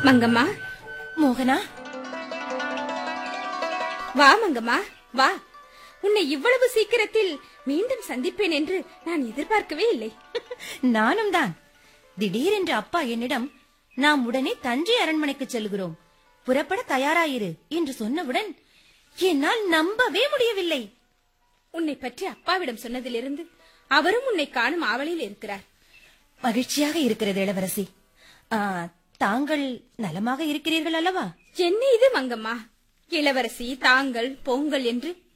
மங்கம்மா மோகனா வா மங்கம்மா வா உன்னை இவ்வளவு சீக்கிரத்தில் மீண்டும் சந்திப்பேன் என்று நான் எதிர்பார்க்கவே இல்லை நானும் தான் திடீரென்று அப்பா என்னிடம் நாம் உடனே தஞ்சை அரண்மனைக்கு செல்கிறோம் புறப்பட தயாராயிரு என்று சொன்னவுடன் என்னால் நம்பவே முடியவில்லை உன்னை பற்றி அப்பாவிடம் சொன்னதிலிருந்து அவரும் உன்னை காணும் ஆவலில் இருக்கிறார் மகிழ்ச்சியாக இருக்கிறது இளவரசி ஆ, தாங்கள் நலமாக இருக்கிறீர்கள் அல்லவா என்ன இது மங்கம்மா இளவரசி தாங்கள் பொங்கல் என்று